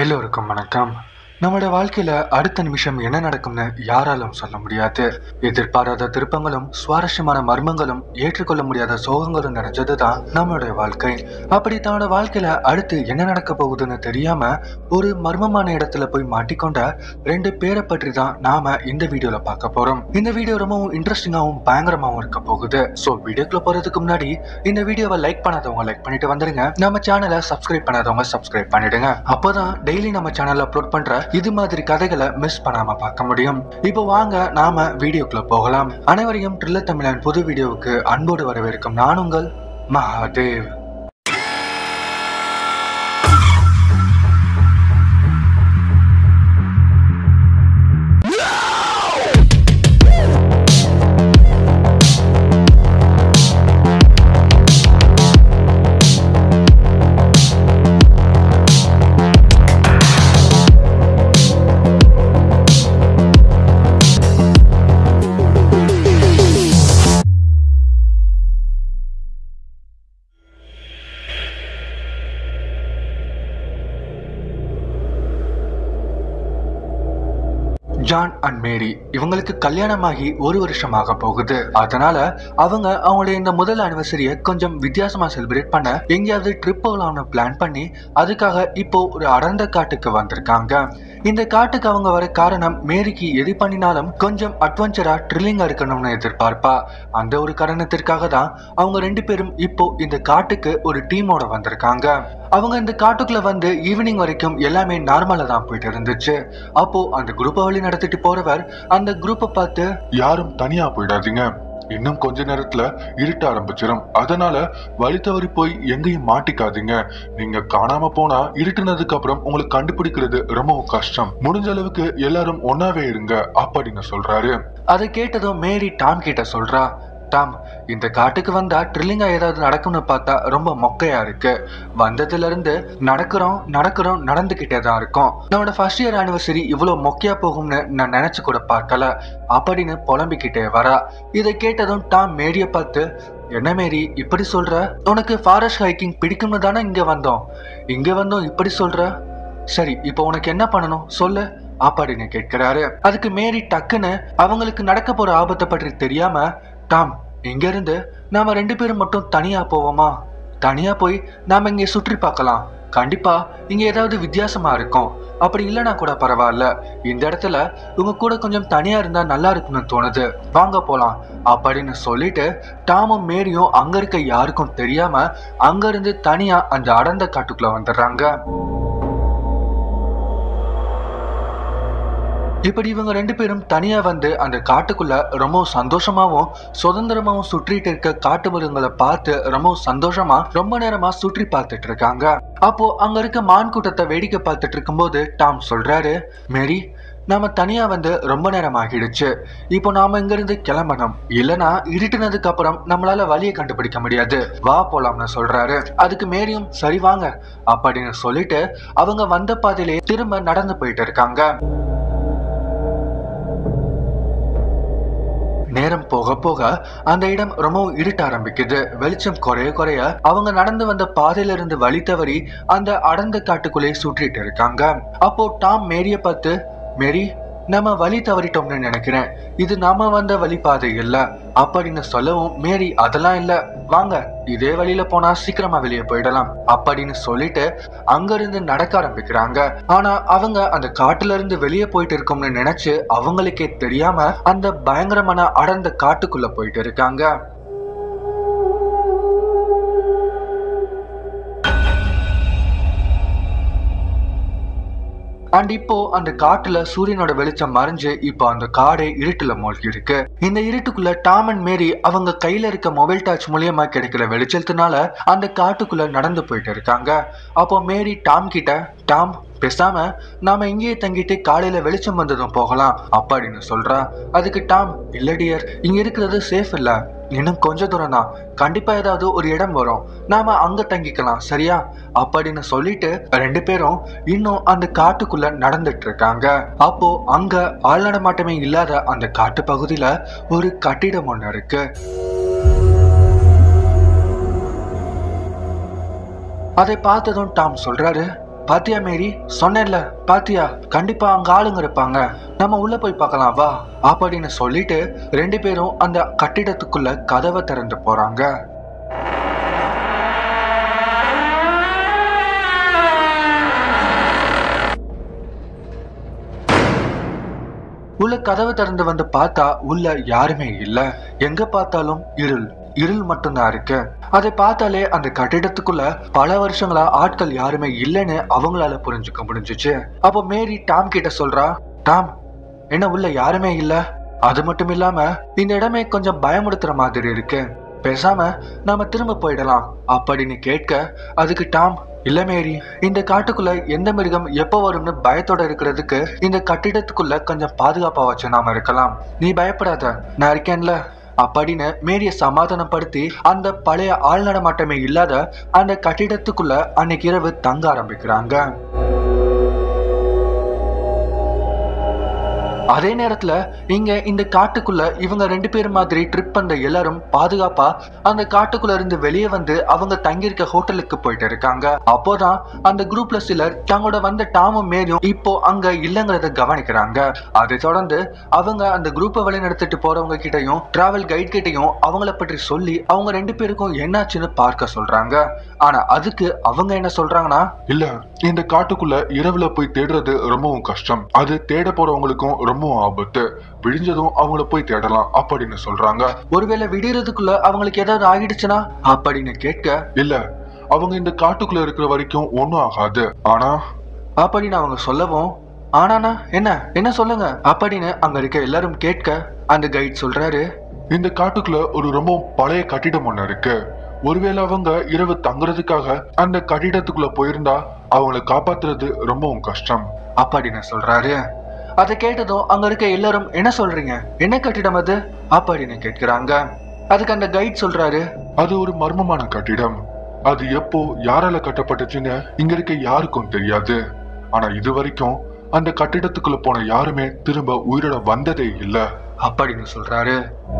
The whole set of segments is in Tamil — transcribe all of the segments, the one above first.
எல்லோருக்கும் வணக்கம் நம்மளோட வாழ்க்கையில அடுத்த நிமிஷம் என்ன நடக்கும்னு யாராலும் சொல்ல முடியாது எதிர்பாராத திருப்பங்களும் சுவாரஸ்யமான மர்மங்களும் ஏற்றுக்கொள்ள முடியாத சோகங்களும் நிறைஞ்சதுதான் நம்மளுடைய வாழ்க்கை அப்படி தன்னோட வாழ்க்கையில அடுத்து என்ன நடக்க போகுதுன்னு தெரியாம ஒரு மர்மமான இடத்துல போய் மாட்டிக்கொண்ட ரெண்டு பேரை பற்றி தான் நாம இந்த வீடியோல பார்க்க போறோம் இந்த வீடியோ ரொம்பவும் இன்ட்ரெஸ்டிங்காவும் பயங்கரமாவும் இருக்க போகுது சோ வீடியோக்குள்ள போறதுக்கு முன்னாடி இந்த வீடியோவை லைக் பண்ணாதவங்க லைக் பண்ணிட்டு வந்துருங்க நம்ம சேனலை சப்ஸ்கிரைப் பண்ணாதவங்க சப்ஸ்கிரைப் பண்ணிடுங்க அப்போதான் டெய்லி நம்ம சேனல்ல அப்லோட் பண்ற இது மாதிரி கதைகளை மிஸ் பண்ணாம பார்க்க முடியும் இப்போ வாங்க நாம வீடியோக்குள்ள போகலாம் அனைவரையும் ட்ரில்லர் தமிழன் புது வீடியோவுக்கு அன்போடு வரவேற்கும் நான் உங்கள் மகாதேவ் ஜான் அண்ட் மேரி இவங்களுக்கு கல்யாணமாகி ஒரு வருஷமாக போகுது அதனால அவங்க அவங்களுடைய இந்த முதல் அனிவர்சரியை கொஞ்சம் வித்தியாசமா செலிப்ரேட் பண்ண எங்கேயாவது ட்ரிப் போகலாம்னு பிளான் பண்ணி அதுக்காக இப்போ ஒரு அடர்ந்த காட்டுக்கு வந்திருக்காங்க இந்த காட்டுக்கு அவங்க வர காரணம் மேரிக்கு எது பண்ணினாலும் கொஞ்சம் அட்வென்ச்சரா ட்ரில்லிங்கா இருக்கணும்னு எதிர்பார்ப்பா அந்த ஒரு காரணத்திற்காக தான் அவங்க ரெண்டு பேரும் இப்போ இந்த காட்டுக்கு ஒரு டீமோட வந்திருக்காங்க அவங்க இந்த காட்டுக்குள்ள வந்து ஈவினிங் வரைக்கும் எல்லாமே நார்மலா தான் போயிட்டு இருந்துச்சு அப்போ அந்த குரூப்பை வழி நடத்திட்டு போறவர் அந்த குரூப்பை பார்த்து யாரும் தனியா போயிடாதீங்க இன்னும் கொஞ்ச நேரத்துல இருட்ட ஆரம்பிச்சிடும் அதனால வழி தவறி போய் எங்கேயும் மாட்டிக்காதீங்க நீங்க காணாம போனா இருட்டுனதுக்கு அப்புறம் உங்களுக்கு கண்டுபிடிக்கிறது ரொம்பவும் கஷ்டம் முடிஞ்ச அளவுக்கு எல்லாரும் ஒன்னாவே இருங்க அப்படின்னு சொல்றாரு அதை கேட்டதும் மேரி டாம் கிட்ட சொல்றா டாம் இந்த காட்டுக்கு வந்தா ட்ரில்லிங்கா ஏதாவது நடக்கும்னு பார்த்தா ரொம்ப மொக்கையா இருக்கு வந்ததுல இருந்து நடக்கிறோம் நடக்கிறோம் நடந்துகிட்டே தான் இருக்கோம் நம்மளோட ஃபர்ஸ்ட் இயர் ஆனிவர்சரி இவ்வளவு மொக்கையா போகும்னு நான் நினைச்சு கூட பார்க்கல அப்படின்னு புலம்பிக்கிட்டே வரா இதை கேட்டதும் டாம் மேரிய பார்த்து என்ன மேரி இப்படி சொல்ற உனக்கு ஃபாரஸ்ட் ஹைக்கிங் பிடிக்கும்னு தானே இங்க வந்தோம் இங்க வந்தோம் இப்படி சொல்ற சரி இப்போ உனக்கு என்ன பண்ணணும் சொல்லு அப்படின்னு கேட்கிறாரு அதுக்கு மேரி டக்குன்னு அவங்களுக்கு நடக்க போற ஆபத்தை பற்றி தெரியாம டாம் இங்க இருந்து நாம ரெண்டு பேரும் மட்டும் தனியா போவோமா தனியா போய் நாம இங்க சுற்றி பார்க்கலாம் கண்டிப்பா இங்க ஏதாவது வித்தியாசமா இருக்கும் அப்படி இல்லைனா கூட பரவாயில்ல இந்த இடத்துல உங்க கூட கொஞ்சம் தனியா இருந்தா நல்லா இருக்கும்னு தோணுது வாங்க போலாம் அப்படின்னு சொல்லிட்டு டாமும் மேரியும் அங்க இருக்க யாருக்கும் தெரியாம அங்க இருந்து தனியா அந்த அடர்ந்த காட்டுக்குள்ள வந்துடுறாங்க இப்படி இவங்க ரெண்டு பேரும் தனியா வந்து அந்த காட்டுக்குள்ள ரொம்ப சந்தோஷமாவும் சுதந்திரமாவும் சுற்றிட்டு இருக்க காட்டு மிருகங்களை பார்த்து ரொம்ப சந்தோஷமா ரொம்ப நேரமா சுற்றி பார்த்துட்டு இருக்காங்க அப்போ அங்க இருக்க மான் கூட்டத்தை வேடிக்கை பார்த்துட்டு இருக்கும்போது டாம் சொல்றாரு மேரி நாம தனியா வந்து ரொம்ப நேரம் ஆகிடுச்சு இப்போ நாம இங்க இருந்து கிளம்பணும் இல்லனா இருட்டுனதுக்கு அப்புறம் நம்மளால வழியை கண்டுபிடிக்க முடியாது வா போலாம்னு சொல்றாரு அதுக்கு மேரியும் சரி வாங்க அப்படின்னு சொல்லிட்டு அவங்க வந்த பாதையிலே திரும்ப நடந்து போயிட்டு இருக்காங்க நேரம் போக போக அந்த இடம் ரொம்ப இருட்ட ஆரம்பிக்குது வெளிச்சம் குறைய குறைய அவங்க நடந்து வந்த பாதையில இருந்து வழி தவறி அந்த அடர்ந்த காட்டுக்குள்ளே சுற்றிட்டு இருக்காங்க அப்போ டாம் மேரிய பார்த்து மேரி நம்ம வழி தவறிட்டோம்னு நினைக்கிறேன் இது நாம வந்த வழி பாதை இல்ல அப்படின்னு சொல்லவும் மேரி அதெல்லாம் இல்ல வாங்க இதே வழியில போனா சீக்கிரமா வெளியே போயிடலாம் அப்படின்னு சொல்லிட்டு அங்க இருந்து நடக்க ஆரம்பிக்கிறாங்க ஆனா அவங்க அந்த காட்டுல இருந்து வெளியே போயிட்டு இருக்கோம்னு நினைச்சு அவங்களுக்கே தெரியாம அந்த பயங்கரமான அடர்ந்த காட்டுக்குள்ள போயிட்டு இருக்காங்க அண்ட் இப்போ அந்த காட்டுல சூரியனோட வெளிச்சம் மறைஞ்சு இப்போ அந்த காடே இருட்டுல மூழ்கி இருக்கு இந்த இருட்டுக்குள்ள டாம் அண்ட் மேரி அவங்க கையில இருக்க மொபைல் டச் மூலியமா கிடைக்கிற வெளிச்சத்தினால அந்த காட்டுக்குள்ள நடந்து போயிட்டு இருக்காங்க அப்போ மேரி டாம் கிட்ட டாம் பேசாம நாம இங்கேயே தங்கிட்டு காலையில வெளிச்சம் வந்ததும் போகலாம் அப்படின்னு சொல்றா அதுக்கு டாம் இல்ல டியர் இங்க இருக்கிறது சேஃப் இல்ல இன்னும் கொஞ்ச தூரம் தான் கண்டிப்பா ஏதாவது ஒரு இடம் வரும் நாம அங்க தங்கிக்கலாம் சரியா அப்படின்னு சொல்லிட்டு ரெண்டு பேரும் இன்னும் அந்த காட்டுக்குள்ள நடந்துட்டு இருக்காங்க அப்போ அங்க ஆள் நடமாட்டமே இல்லாத அந்த காட்டு பகுதியில ஒரு கட்டிடம் ஒண்ணு இருக்கு அதை பார்த்ததும் டாம் சொல்றாரு பாத்தியா மேரி சொன்னேன்ல பாத்தியா கண்டிப்பா அங்க ஆளுங்க இருப்பாங்க நம்ம உள்ள போய் பார்க்கலாம் வா அப்படின்னு சொல்லிட்டு ரெண்டு பேரும் அந்த கட்டிடத்துக்குள்ள கதவை திறந்து போறாங்க உள்ள கதவை திறந்து வந்து பார்த்தா உள்ள யாருமே இல்ல எங்க பார்த்தாலும் இருள் இருள் மட்டும்தான் இருக்கு அதை பார்த்தாலே அந்த கட்டிடத்துக்குள்ள பல வருஷங்களா ஆட்கள் யாருமே இல்லைன்னு அவங்களால புரிஞ்சுக்க முடிஞ்சுச்சு அப்போ மேரி டாம் கிட்ட சொல்றா டாம் என்ன உள்ள யாருமே இல்ல அது மட்டும் இல்லாம இந்த இடமே கொஞ்சம் பயமுடுத்துற மாதிரி இருக்கு பேசாம நாம திரும்ப போயிடலாம் அப்படின்னு கேட்க அதுக்கு டாம் இல்ல மேரி இந்த காட்டுக்குள்ள எந்த மிருகம் எப்போ வரும்னு பயத்தோட இருக்கிறதுக்கு இந்த கட்டிடத்துக்குள்ள கொஞ்சம் பாதுகாப்பா வச்சு நாம இருக்கலாம் நீ பயப்படாத நான் இருக்கேன்ல அப்படின்னு மேரிய சமாதானப்படுத்தி அந்த பழைய ஆள் நடமாட்டமே இல்லாத அந்த கட்டிடத்துக்குள்ள அன்னைக்கு இரவு தங்க ஆரம்பிக்கிறாங்க அதே நேரத்துல இங்க இந்த காட்டுக்குள்ள இவங்க ரெண்டு பேர் மாதிரி ட்ரிப் பண்ண எல்லாரும் பாதுகாப்பா அந்த காட்டுக்குள்ள இருந்து வெளியே வந்து அவங்க தங்கியிருக்க ஹோட்டலுக்கு போயிட்டு இருக்காங்க அப்போதான் அந்த குரூப்ல சிலர் தங்களோட வந்த டாமும் மேரியும் இப்போ அங்க இல்லைங்கிறத கவனிக்கிறாங்க அதை தொடர்ந்து அவங்க அந்த குரூப்பை வழி நடத்திட்டு போறவங்க கிட்டயும் டிராவல் கைட் கிட்டயும் அவங்கள பற்றி சொல்லி அவங்க ரெண்டு பேருக்கும் என்னாச்சுன்னு பார்க்க சொல்றாங்க ஆனா அதுக்கு அவங்க என்ன சொல்றாங்கன்னா இல்ல இந்த காட்டுக்குள்ள இரவுல போய் தேடுறது ரொம்பவும் கஷ்டம் அது தேட போறவங்களுக்கும் ரொம்பவும் ஆபத்து விடிஞ்சதும் அவங்கள போய் தேடலாம் அப்படின்னு சொல்றாங்க ஒருவேளை விடியறதுக்குள்ள அவங்களுக்கு ஏதாவது ஆகிடுச்சுன்னா அப்படின்னு கேட்க இல்ல அவங்க இந்த காட்டுக்குள்ள இருக்கிற வரைக்கும் ஒண்ணும் ஆகாது ஆனா அப்படின்னு அவங்க சொல்லவும் ஆனானா என்ன என்ன சொல்லுங்க அப்படின்னு அங்க இருக்க எல்லாரும் கேட்க அந்த கைட் சொல்றாரு இந்த காட்டுக்குள்ள ஒரு ரொம்ப பழைய கட்டிடம் ஒண்ணு இருக்கு ஒருவேளை அவங்க இரவு தங்குறதுக்காக அந்த கட்டிடத்துக்குள்ள போயிருந்தா அவங்கள காப்பாத்துறது ரொம்பவும் கஷ்டம் அப்படின்னு சொல்றாரு அதை கேட்டதும் அங்க இருக்க எல்லாரும் என்ன சொல்றீங்க என்ன கட்டிடம் அது அப்படின்னு கேட்கிறாங்க அதுக்கு அந்த கைட் சொல்றாரு அது ஒரு மர்மமான கட்டிடம் அது எப்போ யாரால கட்டப்பட்டுச்சுன்னு இங்க இருக்க யாருக்கும் தெரியாது ஆனா இது வரைக்கும் அந்த கட்டிடத்துக்குள்ள போன யாருமே திரும்ப உயிரோட வந்ததே இல்ல அப்படின்னு சொல்றாரு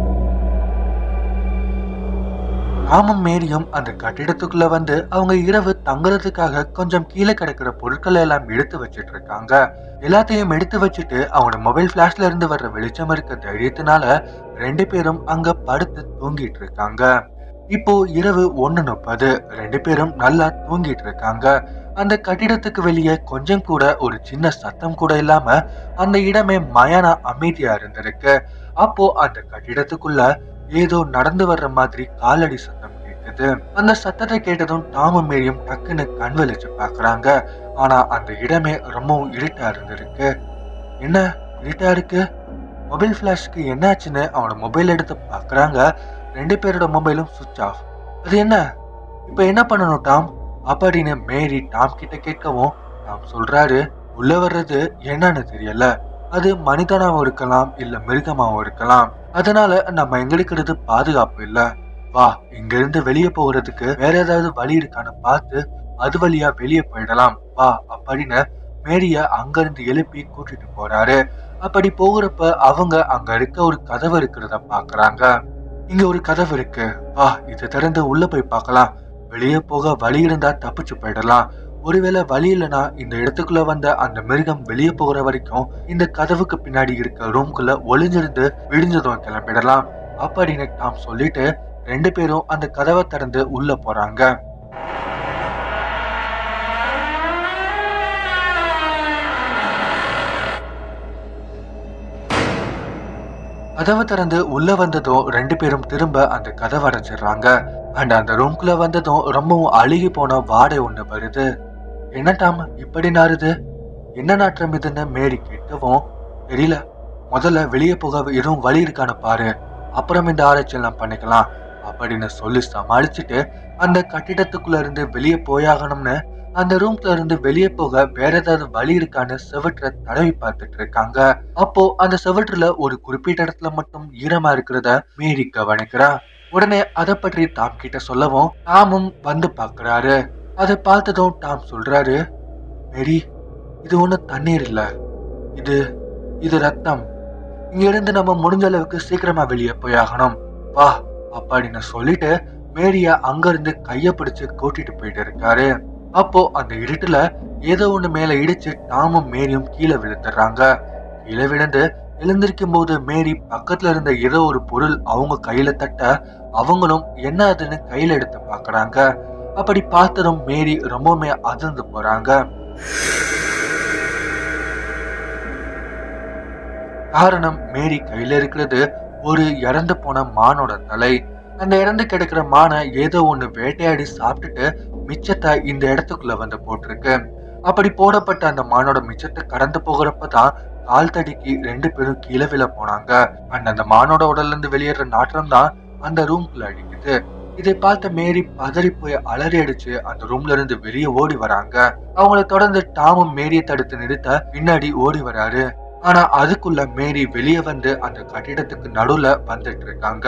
ராமும் மேரியும் அந்த கட்டிடத்துக்குள்ள வந்து அவங்க இரவு தங்குறதுக்காக கொஞ்சம் கீழே கிடக்கிற பொருட்களை எல்லாம் எடுத்து வச்சிட்டு இருக்காங்க எல்லாத்தையும் எடுத்து வச்சுட்டு அவனோட மொபைல் பிளாஷ்ல இருந்து வர்ற வெளிச்சம் இருக்க தைரியத்தினால ரெண்டு பேரும் அங்க படுத்து தூங்கிட்டு இருக்காங்க இப்போ இரவு ஒண்ணு முப்பது ரெண்டு பேரும் நல்லா தூங்கிட்டு இருக்காங்க அந்த கட்டிடத்துக்கு வெளியே கொஞ்சம் கூட ஒரு சின்ன சத்தம் கூட இல்லாம அந்த இடமே மயான அமைதியா இருந்திருக்கு அப்போ அந்த கட்டிடத்துக்குள்ள ஏதோ நடந்து வர்ற மாதிரி காலடி சத்தம் கேட்டது அந்த சத்தத்தை கேட்டதும் டாமும் மேரியும் டக்குன்னு கண் வெளிச்சு பாக்குறாங்க ஆனா அந்த இடமே ரொம்பவும் இருட்டா இருந்திருக்கு என்ன இருட்டா இருக்கு மொபைல் ஃபிளாஷ்க்கு என்னாச்சுன்னு அவனோட மொபைல் எடுத்து பாக்குறாங்க ரெண்டு பேரோட மொபைலும் சுவிட்ச் ஆஃப் அது என்ன இப்போ என்ன பண்ணணும் டாம் அப்படின்னு மேரி டாம் கிட்ட கேட்கவும் டாம் சொல்றாரு உள்ள வர்றது என்னன்னு தெரியல அது மனிதனாவும் இருக்கலாம் இல்ல மிருகமாவும் இருக்கலாம் அதனால நம்ம எங்களுக்கு பாதுகாப்பு இல்ல வா இங்க இருந்து வெளியே போகிறதுக்கு வேற ஏதாவது வழி இருக்கான்னு பார்த்து அது வழியா வெளியே போயிடலாம் வா அப்படின்னு மேரிய அங்க இருந்து எழுப்பி கூட்டிட்டு போறாரு அப்படி போகிறப்ப அவங்க அங்க இருக்க ஒரு கதவு இருக்கிறத பாக்குறாங்க இங்க ஒரு கதவு இருக்கு வா இதை திறந்து உள்ள போய் பார்க்கலாம் வெளியே போக வழி இருந்தா தப்பிச்சு போயிடலாம் ஒருவேளை வழி இல்லைன்னா இந்த இடத்துக்குள்ள வந்த அந்த மிருகம் வெளியே போகிற வரைக்கும் இந்த கதவுக்கு பின்னாடி இருக்க ரூம்குள்ள ஒளிஞ்சிருந்து விடிஞ்சதும் கிளம்பிடலாம் அப்படின்னு டாம் சொல்லிட்டு ரெண்டு பேரும் அந்த கதவை திறந்து உள்ள போறாங்க கதவை திறந்து உள்ள வந்ததும் ரெண்டு பேரும் திரும்ப அந்த கதவை அடைச்சிடுறாங்க அண்ட் அந்த ரூம்குள்ள வந்ததும் ரொம்பவும் அழுகி போன வாடை ஒண்ணு வருது என்ன டாம் இப்படி நாறுது என்ன நாற்றம் இதுன்னு மேரி கேட்கவும் தெரியல முதல்ல வெளியே போக எதுவும் வழி இருக்கான்னு பாரு அப்புறம் இந்த ஆராய்ச்சி எல்லாம் பண்ணிக்கலாம் அப்படின்னு சொல்லி சமாளிச்சுட்டு அந்த கட்டிடத்துக்குள்ள இருந்து வெளியே போயாகணும்னு அந்த ரூம்ல இருந்து வெளியே போக வேற ஏதாவது வழி இருக்கான்னு செவற்றை தடவி பார்த்துட்டு இருக்காங்க அப்போ அந்த செவற்றுல ஒரு குறிப்பிட்ட இடத்துல மட்டும் ஈரமா இருக்கிறத மேரி கவனிக்கிறா உடனே அதை பற்றி டாம் கிட்ட சொல்லவும் டாமும் வந்து பாக்குறாரு அதை பார்த்ததும் டாம் சொல்றாரு மேரி இது ஒண்ணு தண்ணீர் இல்ல இது இது ரத்தம் இங்க இருந்து நம்ம முடிஞ்ச அளவுக்கு சீக்கிரமா வெளியே போயாகணும் வா அப்படின்னு சொல்லிட்டு மேரிய அங்க இருந்து கைய பிடிச்சு கூட்டிட்டு போயிட்டு இருக்காரு அப்போ அந்த இருட்டுல ஏதோ ஒண்ணு மேல இடிச்சு டாமும் மேரியும் கீழே விழுந்துடுறாங்க கீழே விழுந்து எழுந்திருக்கும் போது மேரி பக்கத்துல இருந்த ஏதோ ஒரு பொருள் அவங்க கையில தட்ட அவங்களும் என்ன அதுன்னு கையில எடுத்து பாக்குறாங்க அப்படி பார்த்ததும் மேரி ரொம்பவுமே அதிர்ந்து போறாங்க காரணம் மேரி கையில இருக்கிறது ஒரு இறந்து போன மானோட தலை அந்த இறந்து கிடக்கிற மானை ஏதோ ஒண்ணு வேட்டையாடி சாப்பிட்டுட்டு மிச்சத்தை இந்த இடத்துக்குள்ள வந்து போட்டிருக்கு அப்படி போடப்பட்ட அந்த மானோட மிச்சத்தை கடந்து போகிறப்பதான் கால் தடிக்கு ரெண்டு பேரும் கீழே விழ போனாங்க அண்ட் அந்த மானோட உடல்ல இருந்து வெளியேற நாற்றம் தான் அந்த ரூம்குள்ள அடிக்குது இதை பார்த்த மேரி பதறி போய் அலறி அடிச்சு அந்த ரூம்ல இருந்து வெளியே ஓடி வராங்க அவங்கள தொடர்ந்து டாமும் மேரியை தடுத்து நிறுத்த பின்னாடி ஓடி வராரு ஆனா அதுக்குள்ள மேரி வெளியே வந்து அந்த கட்டிடத்துக்கு நடுவுல வந்துட்டு இருக்காங்க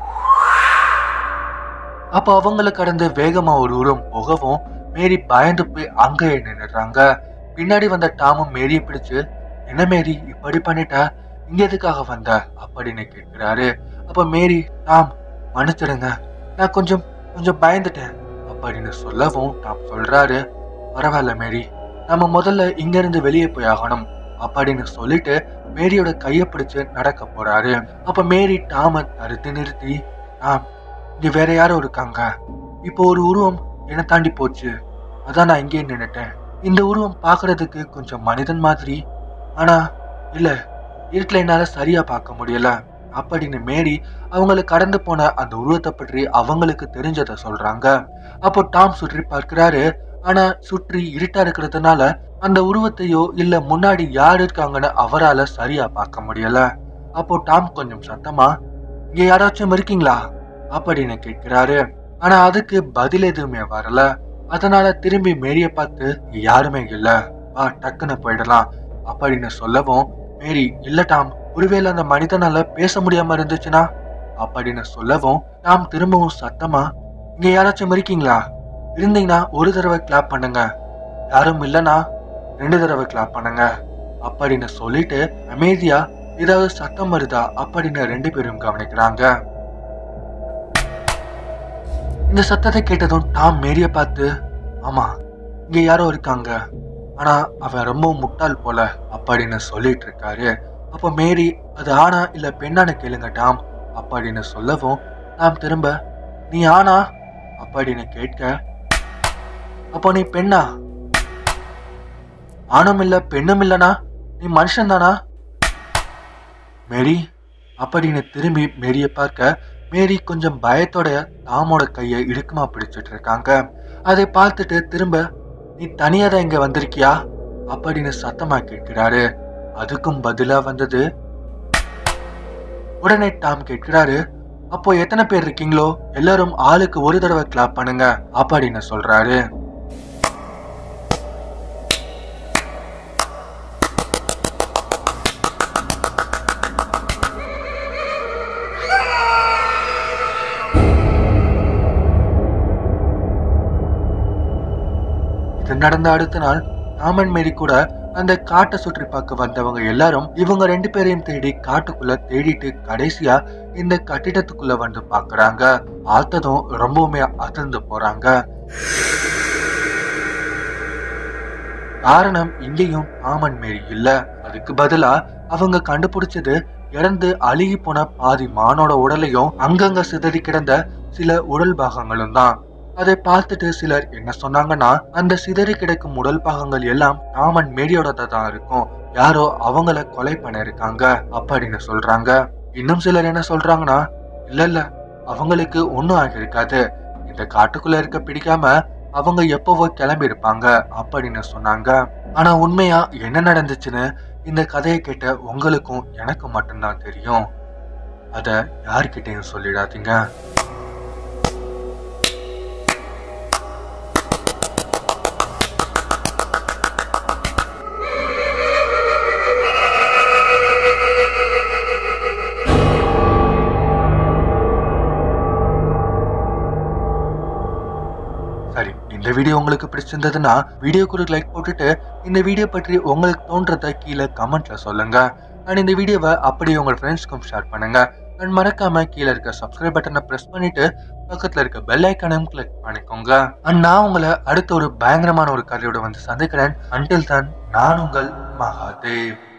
அப்ப அவங்கள கடந்து வேகமா ஒரு உரம் போகவும் மேரி பயந்து போய் அங்கேயே நின்னுடுறாங்க பின்னாடி வந்த டாமும் மேரியை பிடிச்சு என்ன மேரி இப்படி பண்ணிட்ட இங்க எதுக்காக வந்த அப்படின்னு கேட்கிறாரு அப்ப மேரி டாம் மன்னிச்சிடுங்க நான் கொஞ்சம் கொஞ்சம் பயந்துட்டேன் அப்படின்னு சொல்லவும் டாம் சொல்றாரு பரவாயில்ல மேரி நம்ம முதல்ல இங்க இருந்து வெளியே போய் ஆகணும் அப்படின்னு சொல்லிட்டு மேரியோட கையை பிடிச்சு நடக்க போறாரு அப்ப மேரி டாம தடுத்து நிறுத்தி டாம் இங்க வேற யாரும் இருக்காங்க இப்போ ஒரு உருவம் என்னை தாண்டி போச்சு அதான் நான் இங்கேயே நின்னுட்டேன் இந்த உருவம் பார்க்கிறதுக்கு கொஞ்சம் மனிதன் மாதிரி ஆனா இல்ல இருட்டில் என்னால சரியா பார்க்க முடியல அப்படின்னு மேரி அவங்கள கடந்து போன அந்த உருவத்தை பற்றி அவங்களுக்கு தெரிஞ்சதை சொல்றாங்க அப்போ டாம் சுற்றி பார்க்கிறாரு ஆனா சுற்றி இருட்டா இருக்கிறதுனால அந்த உருவத்தையோ இல்ல முன்னாடி யார் இருக்காங்கன்னு அவரால சரியா பார்க்க முடியல அப்போ டாம் கொஞ்சம் சத்தமா இங்க யாராச்சும் இருக்கீங்களா அப்படின்னு கேட்கிறாரு ஆனா அதுக்கு பதில் எதுவுமே வரல அதனால திரும்பி மேரிய பார்த்து "இங்க யாருமே இல்ல வா டக்குன்னு போயிடலாம் அப்படின்னு சொல்லவும் மேரி இல்ல டாம் ஒருவேளை அந்த மனிதனால பேச முடியாம இருந்துச்சுன்னா அப்படின்னு சொல்லவும் டாம் திரும்பவும் சத்தமா இங்க யாராச்சும் இருக்கீங்களா இருந்தீங்கன்னா ஒரு தடவை கிளாப் பண்ணுங்க யாரும் இல்லனா ரெண்டு தடவை கிளாப் பண்ணுங்க அப்படின்னு சொல்லிட்டு அமைதியா ஏதாவது சத்தம் வருதா அப்படின்னு ரெண்டு பேரும் கவனிக்கிறாங்க இந்த சத்தத்தை கேட்டதும் டாம் மேரிய பார்த்து ஆமா இங்க யாரோ இருக்காங்க ஆனா அவன் ரொம்ப முட்டாள் போல அப்படின்னு சொல்லிட்டு இருக்காரு அப்போ மேரி அது ஆனா இல்ல பெண்ணான்னு கேளுங்க டாம் அப்படின்னு சொல்லவும் டாம் திரும்ப நீ ஆனா அப்படின்னு கேட்க அப்போ நீ பெண்ணா ஆணும் இல்ல பெண்ணும் இல்லனா நீ மனுஷன் தானா மேரி அப்படின்னு திரும்பி மேரிய பார்க்க மேரி கொஞ்சம் பயத்தோட டாமோட கையை இறுக்கமா பிடிச்சிட்டு இருக்காங்க அதை பார்த்துட்டு திரும்ப நீ தனியா தான் இங்க வந்திருக்கியா அப்படின்னு சத்தமா கேட்கிறாரு அதுக்கும் பதிலா வந்தது உடனே டாம் கேட்கிறாரு அப்போ எத்தனை பேர் இருக்கீங்களோ எல்லாரும் ஆளுக்கு ஒரு தடவை கிளாப் பண்ணுங்க அப்படின்னு சொல்றாரு இது நடந்த அடுத்த நாள் டாமன் மேரி கூட அந்த காட்டை சுற்றி பார்க்க வந்தவங்க எல்லாரும் இவங்க ரெண்டு பேரையும் தேடி காட்டுக்குள்ள தேடிட்டு கடைசியா இந்த கட்டிடத்துக்குள்ள வந்து பாக்குறாங்க பார்த்ததும் ரொம்பவுமே அதிர்ந்து போறாங்க காரணம் இங்கேயும் டாமன் மேரி இல்ல அதுக்கு பதிலா அவங்க கண்டுபிடிச்சது இறந்து அழுகி போன பாதி மானோட உடலையும் அங்கங்க சிதறி கிடந்த சில உடல் பாகங்களும் தான் அதை பார்த்துட்டு சிலர் என்ன சொன்னாங்கன்னா அந்த சிதறி கிடக்கும் உடல் பாகங்கள் எல்லாம் டாமன் மேரியோட தான் இருக்கும் யாரோ அவங்கள கொலை பண்ணிருக்காங்க அப்படின்னு சொல்றாங்க இன்னும் சிலர் என்ன சொல்றாங்கன்னா இல்ல இல்ல அவங்களுக்கு ஒண்ணும் ஆகியிருக்காது இந்த காட்டுக்குள்ள இருக்க பிடிக்காம அவங்க எப்பவோ கிளம்பி இருப்பாங்க அப்படின்னு சொன்னாங்க ஆனா உண்மையா என்ன நடந்துச்சுன்னு இந்த கதையை கேட்ட உங்களுக்கும் எனக்கும் மட்டும்தான் தெரியும் அத யார்கிட்டயும் சொல்லிடாதீங்க சரி இந்த வீடியோ உங்களுக்கு பிடிச்சிருந்ததுன்னா வீடியோக்கு ஒரு லைக் போட்டுட்டு இந்த வீடியோ பற்றி உங்களுக்கு தோன்றத கீழே கமெண்ட்ல சொல்லுங்க அண்ட் இந்த வீடியோவை அப்படியே உங்க ஃப்ரெண்ட்ஸ்க்கும் ஷேர் பண்ணுங்க அண்ட் மறக்காம கீழே இருக்க சப்ஸ்கிரைப் பட்டனை பிரஸ் பண்ணிட்டு பக்கத்துல இருக்க பெல் ஐக்கானையும் கிளிக் பண்ணிக்கோங்க அண்ட் நான் உங்களை அடுத்த ஒரு பயங்கரமான ஒரு கதையோட வந்து சந்திக்கிறேன் அன்டில் தான் நான் உங்கள் மகாதேவ்